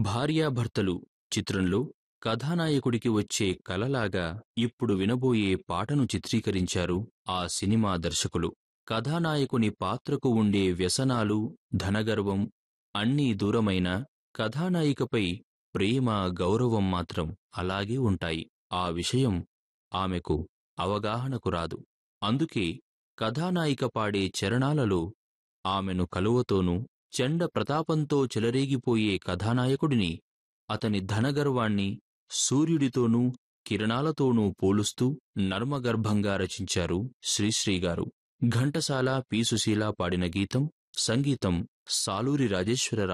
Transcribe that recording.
భార్యాభర్తలు చిత్రంలో కథానాయకుడికి వచ్చే కలలాగా ఇప్పుడు వినబోయే పాటను చిత్రీకరించారు ఆ సినిమా దర్శకులు కథానాయకుని పాత్రకు ఉండే వ్యసనాలు ధనగర్వం అన్నీ దూరమైన కథానాయికపై ప్రేమ గౌరవం మాత్రం అలాగే ఉంటాయి ఆ విషయం ఆమెకు అవగాహనకు రాదు అందుకే కథానాయిక పాడే చరణాలలో ఆమెను కలువతోనూ చండ ప్రతాపంతో చెలరేగిపోయే కథానాయకుడిని అతని ధనగర్వాన్ని సూర్యుడితోనూ కిరణాలతోనూ పోలుస్తూ నర్మగర్భంగా రచించారు శ్రీశ్రీగారు ఘంటసాల పి సుశీల పాడిన గీతం సంగీతం సాలూరి రాజేశ్వరరావు